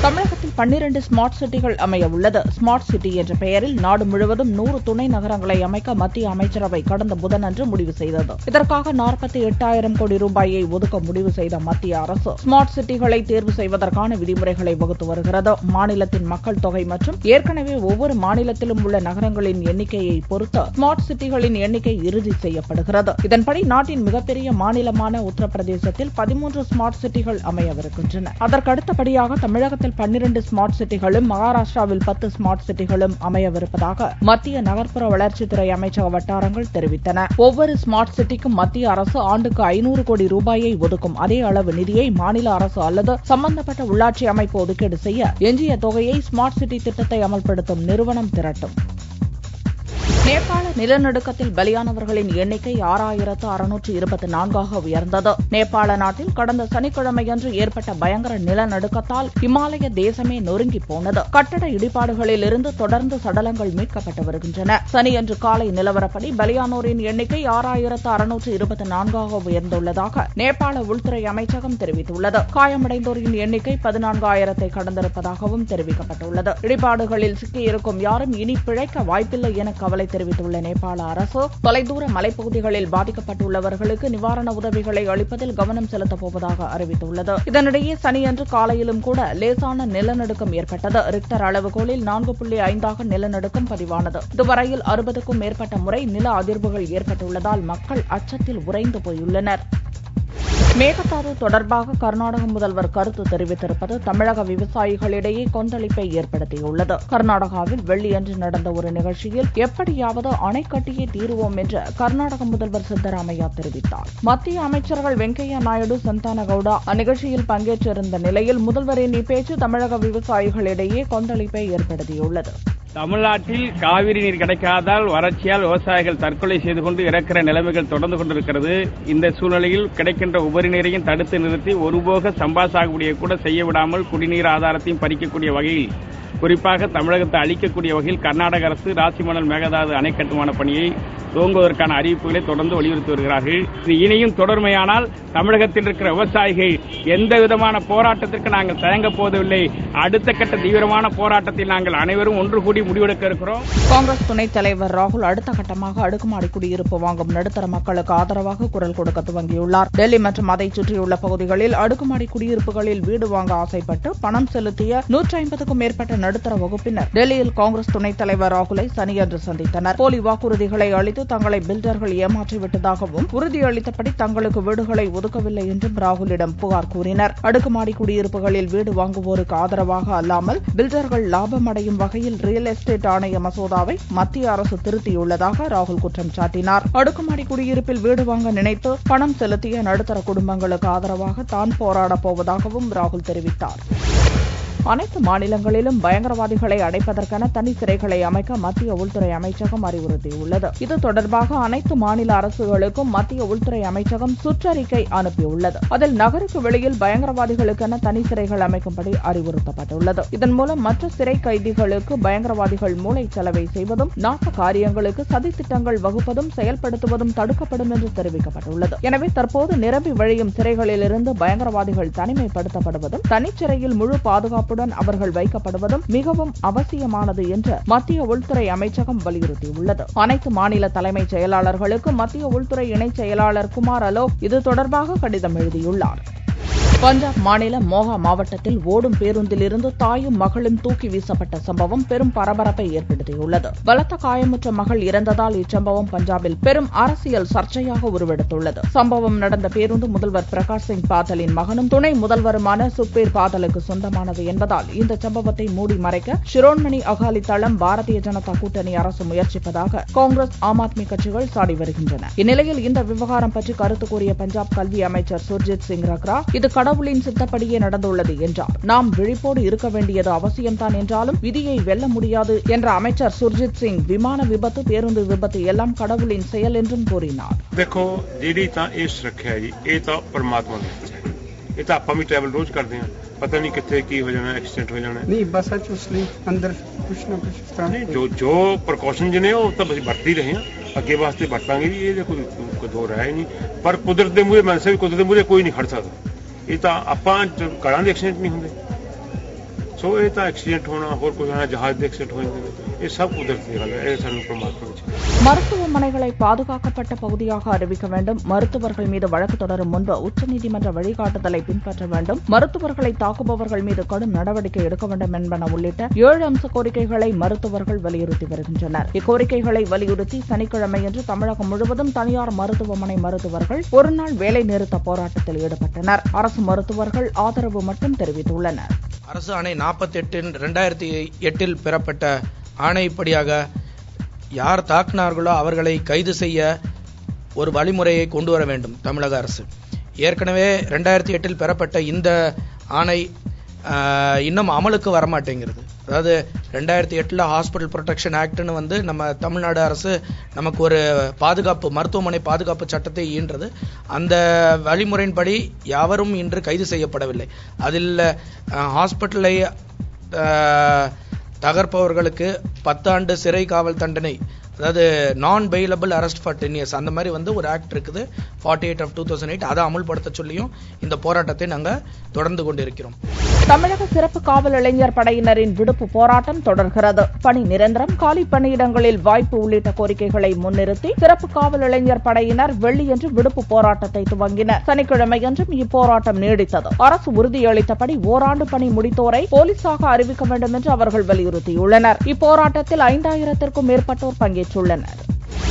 தமிழகத்தில் பன்னிரண்டு ஸ்மார்ட் சிட்டிகள் அமைய உள்ளது ஸ்மார்ட் சிட்டி என்ற பெயரில் நாடு முழுவதும் நூறு துணை நகரங்களை அமைக்க மத்திய அமைச்சரவை கடந்த புதனன்று முடிவு செய்தது இதற்காக நாற்பத்தி எட்டாயிரம் கோடி ரூபாயை ஒதுக்க முடிவு செய்த மத்திய அரசு ஸ்மார்ட் சிட்டிகளை தேர்வு செய்வதற்கான விதிமுறைகளை வகுத்து வருகிறது மாநிலத்தின் மக்கள் தொகை மற்றும் ஏற்கனவே ஒவ்வொரு மாநிலத்திலும் உள்ள நகரங்களின் எண்ணிக்கையை பொறுத்து ஸ்மார்ட் சிட்டிகளின் எண்ணிக்கை இறுதி செய்யப்படுகிறது இதன்படி நாட்டின் மிகப்பெரிய மாநிலமான உத்தரப்பிரதேசத்தில் பதிமூன்று ஸ்மார்ட் சிட்டிகள் அமையவிருக்கின்றன அதற்கடுத்தபடியாக தமிழகத்தில் பன்னிரண்டு ஸ்மார்ட் சிட்டிகளும் மகாராஷ்டிராவில் பத்து ஸ்மார்ட் சிட்டிகளும் அமையவிருப்பதாக மத்திய நகர்ப்புற வளர்ச்சித்துறை அமைச்சக வட்டாரங்கள் தெரிவித்தன ஒவ்வொரு ஸ்மார்ட் சிட்டிக்கும் மத்திய அரசு ஆண்டுக்கு ஐநூறு கோடி ரூபாயை ஒதுக்கும் அதே அளவு நிதியை மாநில அரசு அல்லது சம்பந்தப்பட்ட உள்ளாட்சி அமைப்பு ஒதுக்கீடு செய்ய எஞ்சிய தொகையை ஸ்மார்ட் சிட்டி திட்டத்தை அமல்படுத்தும் நிறுவனம் திரட்டும் நேபாள நிலநடுக்கத்தில் பலியானவர்களின் எண்ணிக்கை ஆறாயிரத்து அறுநூற்று இருபத்தி நான்காக உயர்ந்தது நேபாள நாட்டில் கடந்த சனிக்கிழமையன்று ஏற்பட்ட பயங்கர நிலநடுக்கத்தால் இமாலய தேசமே நொறுங்கி போனது கட்டட இடிபாடுகளில் இருந்து தொடர்ந்து சடலங்கள் மீட்கப்பட்டு வருகின்றன சனியன்று காலை நிலவரப்படி பலியானோரின் எண்ணிக்கை ஆறாயிரத்து அறுநூற்று இருபத்தி நான்காக உயர்ந்துள்ளதாக நேபாள உள்துறை அமைச்சகம் தெரிவித்துள்ளது காயமடைந்தோரின் எண்ணிக்கை பதினான்காயிரத்தை கடந்திருப்பதாகவும் தெரிவிக்கப்பட்டுள்ளது இடிபாடுகளில் சிக்கியிருக்கும் யாரும் இனி பிழைக்க வாய்ப்பில்லை என கவலை தெரிவித்துள்ள நேபாள அரசு தொலைதூர மலைப்பகுதிகளில் பாதிக்கப்பட்டுள்ளவர்களுக்கு நிவாரண உதவிகளை அளிப்பதில் கவனம் செலுத்தப் போவதாக அறிவித்துள்ளது இதனிடையே சனியன்று காலையிலும் கூட லேசான நிலநடுக்கம் ஏற்பட்டது ரிக்டர் அளவுகோலில் நான்கு புள்ளி ஐந்தாக நிலநடுக்கம் பதிவானது இதுவரையில் அறுபதுக்கும் மேற்பட்ட முறை நில அதிர்வுகள் ஏற்பட்டுள்ளதால் மக்கள் அச்சத்தில் உறைந்து போயுள்ளனர் மேகதாது தொடர்பாக கர்நாடக முதல்வர் கருத்து தெரிவித்திருப்பது தமிழக விவசாயிகளிடையே கொந்தளிப்பை ஏற்படுத்தியுள்ளது கர்நாடகாவில் வெள்ளியன்று நடந்த ஒரு நிகழ்ச்சியில் எப்படியாவது அணை கட்டியே தீருவோம் என்று கர்நாடக முதல்வர் சித்தராமையா தெரிவித்தார் மத்திய அமைச்சர்கள் வெங்கையா நாயுடு சந்தான கவுடா அந்நிகழ்ச்சியில் பங்கேற்றிருந்த நிலையில் முதல்வரின் இப்பேச்சு தமிழக விவசாயிகளிடையே கொந்தளிப்பை ஏற்படுத்தியுள்ளது தமிழ்நாட்டில் காவிரி நீர் கிடைக்காதால் வறட்சியால் விவசாயிகள் தற்கொலை செய்து கொண்டு இறக்கிற நிலைமைகள் தொடர்ந்து கொண்டிருக்கிறது இந்த சூழ்நிலையில் கிடைக்கின்ற உபரி நீரையும் தடுத்து நிறுத்தி ஒருபோக சம்பா சாகுபடியை கூட செய்ய விடாமல் குடிநீர் ஆதாரத்தையும் பறிக்கக்கூடிய வகையில் குறிப்பாக தமிழகத்தை அளிக்கக்கூடிய வகையில் கர்நாடக அரசு ராசிமணல் மேகதாது அணை கட்டுமான பணியை துவங்குவதற்கான அறிவிப்புகளை தொடர்ந்து வலியுறுத்தி வருகிறார்கள் இது இனியும் தொடர்மையானால் தமிழகத்தில் இருக்கிற விவசாயிகள் எந்த விதமான போராட்டத்திற்கு நாங்கள் தயங்கப் போவதில்லை அடுத்த கட்ட தீவிரமான போராட்டத்தில் நாங்கள் அனைவரும் ஒன்று கூடி முடிவெடுக்க இருக்கிறோம் காங்கிரஸ் துணைத் தலைவர் ராகுல் அடுத்த கட்டமாக அடுக்குமாடி குடியிருப்பு வாங்கும் நடுத்தர மக்களுக்கு ஆதரவாக குரல் கொடுக்க துவங்கியுள்ளார் டெல்லி மற்றும் அதைச் சுற்றியுள்ள பகுதிகளில் அடுக்குமாடி குடியிருப்புகளில் வீடு வாங்க ஆசைப்பட்டு பணம் செலுத்திய நூற்றி ஐம்பதுக்கும் மேற்பட்ட நடுத்தர வகுப்பினர் டெல்லியில் காங்கிரஸ் துணைத் தலைவர் ராகுலை சனியன்று சந்தித்தனர் போலி வாக்குறுதிகளை அளித்து தங்களை பில்டர்கள் ஏமாற்றிவிட்டதாகவும் உறுதியளித்தபடி தங்களுக்கு வீடுகளை ஒதுக்கவில்லை என்றும் ராகுலிடம் புகார் கூறினர் அடுக்குமாடி குடியிருப்புகளில் வீடு வாங்குவோருக்கு ஆதரவாக அல்லாமல் பில்டர்கள் லாபம் அடையும் வகையில் ரியல் எஸ்டேட் ஆணைய மசோதாவை மத்திய அரசு திருத்தியுள்ளதாக ராகுல் குற்றம் சாட்டினார் அடுக்குமாடி குடியிருப்பில் வீடு வாங்க நினைத்து பணம் செலுத்திய நடுத்தர குடும்பங்களுக்கு ஆதரவாக தான் போராடப் போவதாகவும் ராகுல் தெரிவித்தார் அனைத்து மாநிலங்களிலும் பயங்கரவாதிகளை அடைப்பதற்கென தனி சிறைகளை அமைக்க மத்திய உள்துறை அமைச்சகம் அறிவுறுத்தியுள்ளது இது தொடர்பாக அனைத்து மாநில அரசுகளுக்கும் மத்திய உள்துறை அமைச்சகம் சுற்றறிக்கை அனுப்பியுள்ளது அதில் நகருக்கு வெளியில் பயங்கரவாதிகளுக்கென தனி சிறைகள் அமைக்கும்படி அறிவுறுத்தப்பட்டுள்ளது இதன் மூலம் மற்ற சிறை கைதிகளுக்கு பயங்கரவாதிகள் மூளை செலவை செய்வதும் நாட்டு காரியங்களுக்கு சதித்திட்டங்கள் வகுப்பதும் செயல்படுத்துவதும் தடுக்கப்படும் என்று தெரிவிக்கப்பட்டுள்ளது எனவே தற்போது நிரம்பி வழியும் சிறைகளிலிருந்து பயங்கரவாதிகள் தனிமைப்படுத்தப்படுவதும் தனிச்சிறையில் முழு பாதுகாப்புடன் அவர்கள் வைக்கப்படுவதும் மிகவும் அவசியமானது என்று மத்திய உள்துறை அமைச்சகம் வலியுறுத்தியுள்ளது அனைத்து மாநில தலைமைச் செயலாளர்களுக்கு மத்திய உள்துறை இணைச் செயலாளர் குமார் அலோக் இது தொடர்பாக கடிதம் எழுதியுள்ளார் பஞ்சாப் மாநிலம் மோகா மாவட்டத்தில் ஓடும் பேருந்திலிருந்து தாயும் மகளும் தூக்கி வீசப்பட்ட சம்பவம் பெரும் பரபரப்பை ஏற்படுத்தியுள்ளது பலத்த காயமுற்ற மகள் இறந்ததால் இச்சம்பவம் பஞ்சாபில் பெரும் அரசியல் சர்ச்சையாக உருவெடுத்துள்ளது சம்பவம் நடந்த பேருந்து முதல்வர் பிரகாஷ் சிங் பாதலின் மகனும் துணை முதல்வருமான சுக்பீர் பாதலுக்கு சொந்தமானது என்பதால் இந்த சம்பவத்தை மூடி மறைக்க ஷிரோன்மணி அகாலி தளம் பாரதிய ஜனதா கூட்டணி அரசு முயற்சிப்பதாக காங்கிரஸ் ஆம் ஆத்மி கட்சிகள் சாடி வருகின்றன இந்நிலையில் இந்த விவகாரம் பற்றி கருத்து கூறிய பஞ்சாப் கல்வி அமைச்சர் சுர்ஜித் சிங் ரக்ரா இது கடவுளின் சித்தப்படியே நடந்துள்ளது என்றார் நாம் விழிப்போடு இருக்க வேண்டியது அவசியம்தான் என்றாலும் விதியை வெல்ல முடியாது என்ற அமைச்சர் சுர்ஜித் சிங் விமான விபத்து பேருந்து விபத்து எல்லாம் கடவுளின் செயல் என்றும் கூறினார் ਦੇਖੋ ਜਿਹੜੀ ਤਾਂ ਇਹ ਸੁਰੱਖਿਆ ਹੈ ਜੀ ਇਹ ਤਾਂ ਪਰਮਾਤਮਾ ਦੀ ਇੱਛਾ ਹੈ ਇਹ ਤਾਂ ਆਪਾਂ ਵੀ ਟਰੈਵਲ ਰੋਜ਼ ਕਰਦੇ ਹਾਂ ਪਤਾ ਨਹੀਂ ਕਿੱਥੇ ਕੀ ਹੋ ਜਾਣਾ ਐਕਸੀਡੈਂਟ ਹੋ ਜਾਣਾ ਨਹੀਂ ਬੱਸਾਂ ਚ ਉਸ ਲਈ ਅੰਦਰ ਕੁਛ ਨਾ ਕੁਛ ਇਸ ਤਰ੍ਹਾਂ ਨਹੀਂ ਜੋ ਜੋ ਪ੍ਰੀਕਾਸ਼ਨ ਜਿਹਨੇ ਉਹ ਤਾਂ ਅਸੀਂ ਵਰਤ ਹੀ ਰਹੇ ਹਾਂ ਅੱਗੇ ਵਾਸਤੇ ਵਰਤਾਂਗੇ ਜੀ ਇਹ ਕੋਈ ਕੋਈ ਦੋ ਰਾਏ ਨਹੀਂ ਪਰ ਕੁਦਰਤ ਦੇ ਮੂਹਰੇ ਮਨਸੇ ਵੀ ਕੁਦਰਤ ਦੇ ਮੂਹਰੇ ਕੋਈ ਨਹੀਂ ਖੜ ਸਕਦਾ ਇਹ ਤਾਂ ਆਪਾਂ ਚ- ਕਰਾਂ ਦੇ ਐਕਸੀਡੈਂਟ ਨਹੀਂ ਹੁੰਦੇ ਸੋ ਇਹ ਤਾਂ ਐਕਸੀਡੈਂਟ ਹੋਣਾ ਹੋਰ ਕੋਈ ਹੋਣਾ ਜਹਾਜ਼ ਦੇ ਐਕਸੀਡੈਂਟ ਹੋ ਜਾਂਦੇ ਇਹ ਸਭ ਕੁਦਰਤੀ ਗੱਲ ਹੈ ਇਹ ਸਾਨੂੰ ਪਰਮਾਤਮਾ ਵਿੱਚ மருத்துவமனைகளை பாதுகாக்கப்பட்ட பகுதியாக அறிவிக்க வேண்டும் மருத்துவர்கள் மீது வழக்கு தொடரும் முன்பு உச்சநீதிமன்ற வழிகாட்டுதலை பின்பற்ற வேண்டும் மருத்துவர்களை தாக்குபவர்கள் மீது கடும் நடவடிக்கை எடுக்க வேண்டும் என்பன உள்ளிட்ட ஏழு அம்ச கோரிக்கைகளை மருத்துவர்கள் வலியுறுத்தி வருகின்றனர் இக்கோரிக்கைகளை வலியுறுத்தி சனிக்கிழமையன்று தமிழகம் முழுவதும் தனியார் மருத்துவமனை மருத்துவர்கள் ஒருநாள் வேலை நிறுத்த போராட்டத்தில் ஈடுபட்டனர் அரசு மருத்துவர்கள் ஆதரவு மட்டும் தெரிவித்துள்ளனர் அரசு ஆணை நாற்பத்தி எட்டின் ரெண்டாயிரத்தி எட்டில் பெறப்பட்ட ஆணைப்படியாக யார் தாக்கினார்களோ அவர்களை கைது செய்ய ஒரு வழிமுறையை கொண்டு வர வேண்டும் தமிழக அரசு ஏற்கனவே ரெண்டாயிரத்தி எட்டில் பெறப்பட்ட இந்த ஆணை ஆஹ், இன்னும் அமலுக்கு வரமாட்டேங்கிறது அதாவது ரெண்டாயிரத்தி எட்டில் ஹாஸ்பிட்டல் ப்ரொடெக்ஷன் ஆக்ட்னு வந்து நம்ம தமிழ்நாடு அரசு நமக்கு ஒரு பாதுகாப்பு மருத்துவமனை பாதுகாப்பு சட்டத்தை ஈன்றது அந்த வழிமுறையின்படி யாவரும் இன்று கைது செய்யப்படவில்லை அதில் ஆஹ், ஹாஸ்பிட்டலை ஆஹ், தகர்ப்பவர்களுக்கு பத்தாண்டு சிறை காவல் தண்டனை அதாவது non bailable arrest for ten years அந்த மாதிரி வந்து ஒரு ஆக்ட் இருக்குது forty eight of two thousand eight அதை அமுல்படுத்த சொல்லியும் இந்த போராட்டத்தை நாங்கள் தொடர்ந்து கொண்டிருக்கிறோம் தமிழக சிறப்பு காவல் இளைஞர் படையினரின் விடுப்பு போராட்டம் தொடர்கிறது பணி நிரந்தரம் காலி பணியிடங்களில் வாய்ப்பு உள்ளிட்ட கோரிக்கைகளை முன்னிறுத்தி சிறப்பு காவல் இளைஞர் படையினர் வெள்ளியன்று விடுப்பு போராட்டத்தை துவங்கினர் சனிக்கிழமையன்றும் இப்போராட்டம் நீடித்தது அரசு உறுதியளித்தபடி ஓராண்டு பணி முடித்தோரை போலீசாக அறிவிக்க வேண்டும் என்று அவர்கள் வலியுறுத்தியுள்ளனர் இப்போராட்டத்தில் ஐந்தாயிரத்திற்கும் மேற்பட்டோர் பங்கேற்றுள்ளனர்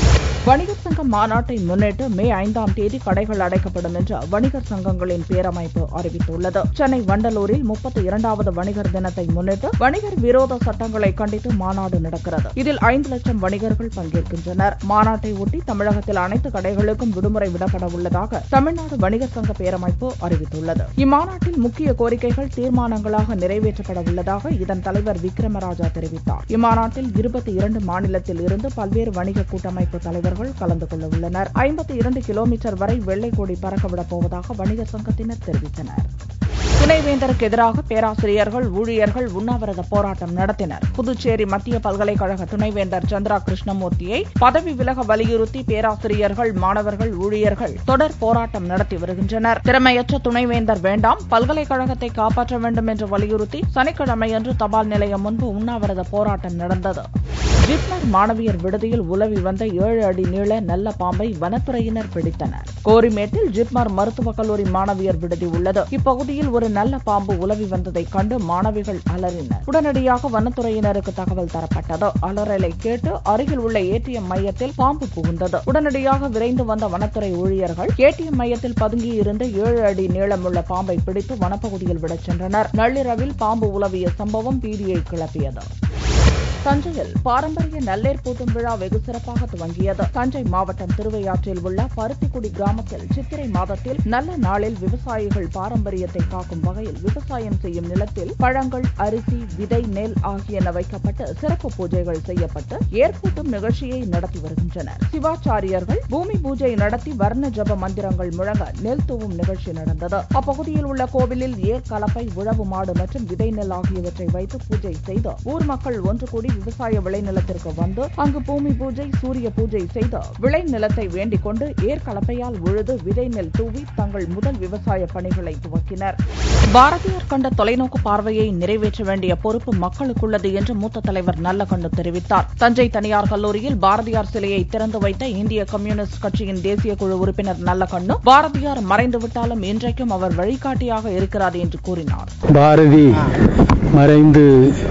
வணிகர் சங்க மாநாட்டை முன்னிட்டு மே ஐந்தாம் தேதி கடைகள் அடைக்கப்படும் என்று வணிகர் சங்கங்களின் பேரமைப்பு அறிவித்துள்ளது சென்னை வண்டலூரில் முப்பத்தி இரண்டாவது வணிகர் தினத்தை முன்னிட்டு வணிகர் விரோத சட்டங்களை கண்டித்து மாநாடு நடக்கிறது இதில் ஐந்து லட்சம் வணிகர்கள் பங்கேற்கின்றனர் மாநாட்டை ஒட்டி தமிழகத்தில் அனைத்து கடைகளுக்கும் விடுமுறை விடப்பட உள்ளதாக தமிழ்நாடு வணிகர் சங்க பேரமைப்பு அறிவித்துள்ளது இம்மாநாட்டில் முக்கிய கோரிக்கைகள் தீர்மானங்களாக நிறைவேற்றப்பட உள்ளதாக இதன் தலைவர் விக்ரமராஜா தெரிவித்தார் இம்மாநாட்டில் இருபத்தி இரண்டு மாநிலத்தில் இருந்து பல்வேறு வணிக கூட்டமைப்பு தலைவர்கள் கலந்து கொள்ள உள்ளனர் ஐம்பத்தி இரண்டு கிலோமீட்டர் வரை வெள்ளை கொடி பறக்கவிடப் போவதாக வணிகர் சங்கத்தினர் தெரிவித்தனர் துணைவேந்தருக்கு எதிராக பேராசிரியர்கள் ஊழியர்கள் உண்ணாவிரத போராட்டம் நடத்தினர் புதுச்சேரி மத்திய பல்கலைக்கழக துணைவேந்தர் சந்திரா கிருஷ்ணமூர்த்தியை பதவி விலக வலியுறுத்தி பேராசிரியர்கள் மாணவர்கள் ஊழியர்கள் தொடர் போராட்டம் நடத்தி வருகின்றனர் திறமையற்ற துணைவேந்தர் வேண்டாம் பல்கலைக்கழகத்தை காப்பாற்ற வேண்டும் என்று வலியுறுத்தி சனிக்கிழமையன்று தபால் நிலையம் முன்பு உண்ணாவிரத போராட்டம் நடந்தது ஜிப்மர் மாணவியர் விடுதியில் உலவி வந்த ஏழு அடி நீள நல்ல பாம்பை வனத்துறையினர் பிடித்தனர் கோரிமேட்டில் ஜிப்மர் மருத்துவக் கல்லூரி மாணவியர் விடுதி உள்ளது இப்பகுதியில் ஒரு நல்ல பாம்பு உலவி வந்ததைக் கண்டு மாணவிகள் அலறினர் உடனடியாக வனத்துறையினருக்கு தகவல் தரப்பட்டது அலறலை கேட்டு அருகில் உள்ள ஏடிஎம் மையத்தில் பாம்பு புகுந்தது உடனடியாக விரைந்து வந்த வனத்துறை ஊழியர்கள் ஏடிஎம் மையத்தில் பதுங்கியிருந்த ஏழு அடி நீளமுள்ள பாம்பை பிடித்து வனப்பகுதியில் விடச் சென்றனர் நள்ளிரவில் பாம்பு உலவிய சம்பவம் பீதியை கிளப்பியது தஞ்சையில் பாரம்பரிய நல்லேர் பூட்டும் விழா வெகு சிறப்பாக துவங்கியது தஞ்சை மாவட்டம் திருவையாற்றில் உள்ள பருத்திக்குடி கிராமத்தில் சித்திரை மாதத்தில் நல்ல நாளில் விவசாயிகள் பாரம்பரியத்தை காக்கும் வகையில் விவசாயம் செய்யும் நிலத்தில் பழங்கள் அரிசி விதை நெல் ஆகியன வைக்கப்பட்டு சிறப்பு பூஜைகள் செய்யப்பட்டு ஏற்பூட்டும் நிகழ்ச்சியை நடத்தி வருகின்றனர் சிவாச்சாரியர்கள் பூமி பூஜை நடத்தி வர்ண ஜப மந்திரங்கள் முழங்க நெல் தூவும் நிகழ்ச்சி நடந்தது அப்பகுதியில் உள்ள கோவிலில் ஏர் கலப்பை உழவு மாடு மற்றும் விதை நெல் ஆகியவற்றை வைத்து பூஜை செய்து ஊர் மக்கள் ஒன்று கூடி விவசாய விளைநிலத்திற்கு வந்து அங்கு பூமி பூஜை சூரிய பூஜை செய்து விளைநிலத்தை வேண்டிக் கொண்டு ஏர் கலப்பையால் உழுது விதை நெல் தூவி தங்கள் முதல் விவசாய பணிகளை துவக்கினர் பாரதியார் கண்ட தொலைநோக்கு பார்வையை நிறைவேற்ற வேண்டிய பொறுப்பு மக்களுக்குள்ளது என்று மூத்த தலைவர் நல்லகண்ணு தெரிவித்தார் தஞ்சை தனியார் கல்லூரியில் பாரதியார் சிலையை திறந்து வைத்த இந்திய கம்யூனிஸ்ட் கட்சியின் தேசிய குழு உறுப்பினர் நல்லகண்ணு பாரதியார் மறைந்துவிட்டாலும் இன்றைக்கும் அவர் வழிகாட்டியாக இருக்கிறார் என்று கூறினார் பாரதி மறைந்து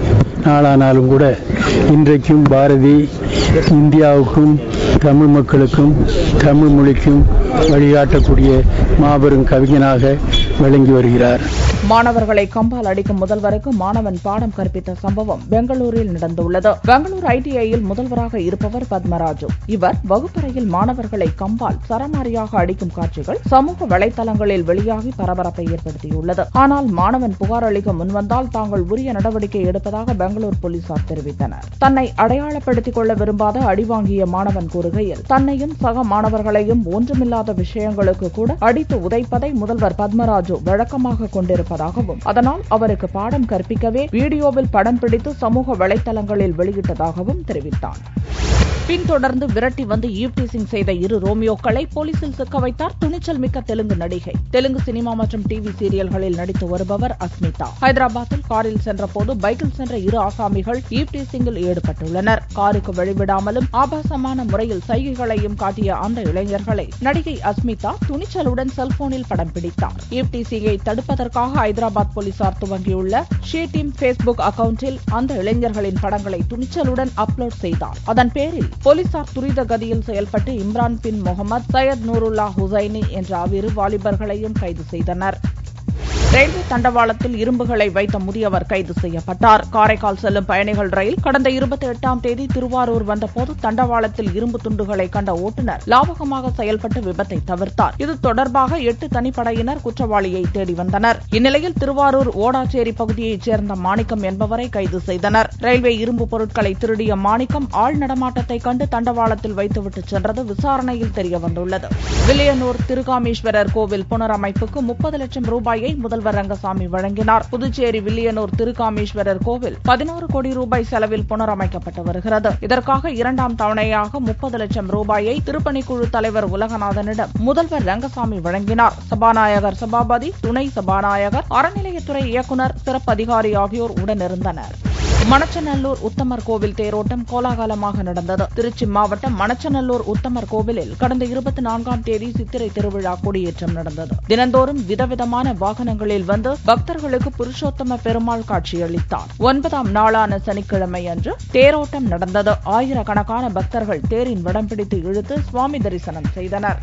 நாளானாலும் கூட இன்றைக்கும் பாரதி இந்தியாவுக்கும் தமிழ் மக்களுக்கும் தமிழ் மொழிக்கும் வழிகாட்டக்கூடிய மாபெரும் கவிஞனாக விளங்கி வருகிறார் மாணவர்களை கம்பால் அடிக்கும் முதல்வருக்கு மாணவன் பாடம் கற்பித்த சம்பவம் பெங்களூரில் நடந்துள்ளது பெங்களூர் ஐடிஐயில் முதல்வராக இருப்பவர் பத்மராஜு இவர் வகுப்பறையில் மாணவர்களை கம்பால் சரமாரியாக அடிக்கும் காட்சிகள் சமூக வலைதளங்களில் வெளியாகி பரபரப்பை ஏற்படுத்தியுள்ளது ஆனால் மாணவன் புகார் அளிக்க முன்வந்தால் தாங்கள் உரிய நடவடிக்கை எடுப்பதாக பெங்களூர் போலீசார் தெரிவித்தனர் தன்னை அடையாளப்படுத்திக் கொள்ள விரும்பாத அடிவாங்கிய மாணவன் கூறுகையில் தன்னையும் சக மாணவர்களையும் ஒன்றுமில்லாத விஷயங்களுக்கு கூட அடித்து உதைப்பதை முதல்வர் பத்மராஜு வழக்கமாக கொண்டிருப்பதாகவும் அதனால் அவருக்கு பாடம் கற்பிக்கவே வீடியோவில் படம் பிடித்து சமூக வலைதளங்களில் வெளியிட்டதாகவும் தெரிவித்தார் பின்தொடர்ந்து விரட்டி வந்து ஈவ்டீசிங் செய்த இரு ரோமியோக்களை போலீசில் சிக்க வைத்தார் துணிச்சல் மிக்க தெலுங்கு நடிகை தெலுங்கு சினிமா மற்றும் டிவி சீரியல்களில் நடித்து வருபவர் அஸ்மிதா ஹைதராபாத்தில் காரில் சென்றபோது பைக்கில் சென்ற இரு ஆசாமிகள் ஈவ்டீசிங்கில் ஈடுபட்டுள்ளனர் காருக்கு வழிவிடாமலும் ஆபாசமான முறையில் சைகைகளையும் காட்டிய அந்த இளைஞர்களை நடிகை அஸ்மிதா துணிச்சலுடன் செல்போனில் படம் பிடித்தார் ஈவ்டீசிங்கை தடுப்பதற்காக ஹைதராபாத் போலீசார் துவங்கியுள்ள ஷீ டீம் பேஸ்புக் அக்கவுண்டில் அந்த இளைஞர்களின் படங்களை துணிச்சலுடன் அப்லோட் செய்தார் அதன் பேரில் போலீசார் துரித கதியில் செயல்பட்டு இம்ரான் பின் முகமது சையத் நூருல்லா ஹுசைனி என்ற அவ்விரு வாலிபர்களையும் கைது செய்தனர் ரயில்வே தண்டவாளத்தில் இரும்புகளை வைத்த முதியவர் கைது செய்யப்பட்டார் காரைக்கால் செல்லும் பயணிகள் ரயில் கடந்த இருபத்தி எட்டாம் தேதி திருவாரூர் வந்தபோது தண்டவாளத்தில் இரும்பு துண்டுகளை கண்ட ஓட்டுநர் லாவகமாக செயல்பட்டு விபத்தை தவிர்த்தார் இது தொடர்பாக எட்டு தனிப்படையினர் குற்றவாளியை தேடி வந்தனர் இந்நிலையில் திருவாரூர் ஓடாச்சேரி பகுதியைச் சேர்ந்த மாணிக்கம் என்பவரை கைது செய்தனர் ரயில்வே இரும்பு பொருட்களை திருடிய மாணிக்கம் ஆள் நடமாட்டத்தை கண்டு தண்டவாளத்தில் வைத்துவிட்டு சென்றது விசாரணையில் தெரியவந்துள்ளது வில்லியனூர் திருகாமீஸ்வரர் கோவில் புனரமைப்புக்கு முப்பது லட்சம் ரூபாயை முதல்வர் ரங்கசாமி வழங்கினார் புதுச்சேரி வில்லியனூர் திருகாமீஸ்வரர் கோவில் பதினோரு கோடி ரூபாய் செலவில் புனரமைக்கப்பட்டு வருகிறது இதற்காக இரண்டாம் தவணையாக முப்பது லட்சம் ரூபாயை திருப்பணிக்குழு தலைவர் உலகநாதனிடம் முதல்வர் ரங்கசாமி வழங்கினார் சபாநாயகர் சபாபதி துணை சபாநாயகர் அறநிலையத்துறை இயக்குநர் சிறப்பு அதிகாரி ஆகியோர் உடனிருந்தனர் மணச்சநல்லூர் உத்தமர் கோவில் தேரோட்டம் கோலாகலமாக நடந்தது திருச்சி மாவட்டம் மணச்சநல்லூர் உத்தமர் கோவிலில் கடந்த இருபத்தி நான்காம் தேதி சித்திரை திருவிழா கொடியேற்றம் நடந்தது தினந்தோறும் விதவிதமான வாகனங்களில் வந்து பக்தர்களுக்கு புருஷோத்தம பெருமாள் காட்சியளித்தார் ஒன்பதாம் நாளான சனிக்கிழமை அன்று தேரோட்டம் நடந்தது ஆயிரக்கணக்கான பக்தர்கள் தேரின் வடம் பிடித்து இழுத்து சுவாமி தரிசனம் செய்தனர்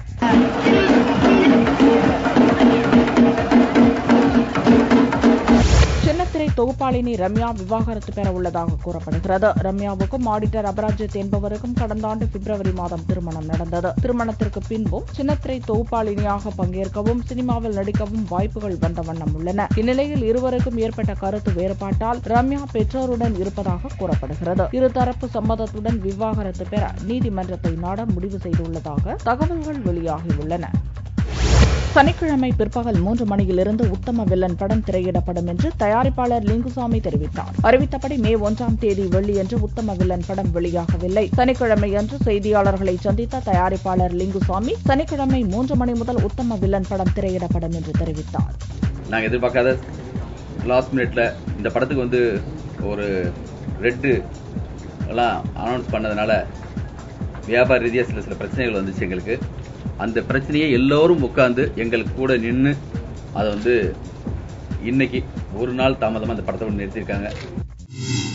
சின்னத்திரை தொகுப்பாளினி ரம்யா விவாகரத்து பெற உள்ளதாக கூறப்படுகிறது ரம்யாவுக்கும் ஆடிட்டர் அபராஜித் என்பவருக்கும் கடந்த ஆண்டு பிப்ரவரி மாதம் திருமணம் நடந்தது திருமணத்திற்கு பின்பும் சின்னத்திரை தொகுப்பாளினியாக பங்கேற்கவும் சினிமாவில் நடிக்கவும் வாய்ப்புகள் வந்த வண்ணம் உள்ளன இந்நிலையில் இருவருக்கும் ஏற்பட்ட கருத்து வேறுபாட்டால் ரம்யா பெற்றோருடன் இருப்பதாக கூறப்படுகிறது இருதரப்பு சம்மதத்துடன் விவாகரத்து பெற நீதிமன்றத்தை நாட முடிவு செய்துள்ளதாக தகவல்கள் வெளியாகியுள்ளன சனிக்கிழமை பிற்பகல் மூன்று மணியிலிருந்து உத்தம வில்லன் படம் திரையிடப்படும் என்று தயாரிப்பாளர் லிங்குசாமி தெரிவித்தார் அறிவித்தபடி மே ஒன்றாம் தேதி வெள்ளியன்று உத்தம வில்லன் படம் வெளியாகவில்லை சனிக்கிழமை அன்று செய்தியாளர்களை சந்தித்த தயாரிப்பாளர் லிங்குசாமி சனிக்கிழமை மூன்று மணி முதல் உத்தம வில்லன் படம் திரையிடப்படும் என்று தெரிவித்தார் நாங்கள் எதிர்பார்க்காத லாஸ்ட் மினிட்ல இந்த படத்துக்கு வந்து ஒரு ரெட்டு எல்லாம் அனௌன்ஸ் பண்ணதுனால வியாபார ரீதியாக சில சில பிரச்சனைகள் வந்துச்சு எங்களுக்கு அந்த பிரச்சனையை எல்லோரும் உட்காந்து எங்களுக்கு கூட நின்று அதை வந்து இன்னைக்கு ஒரு நாள் தாமதமாக அந்த படத்தை வந்து நிறுத்தியிருக்காங்க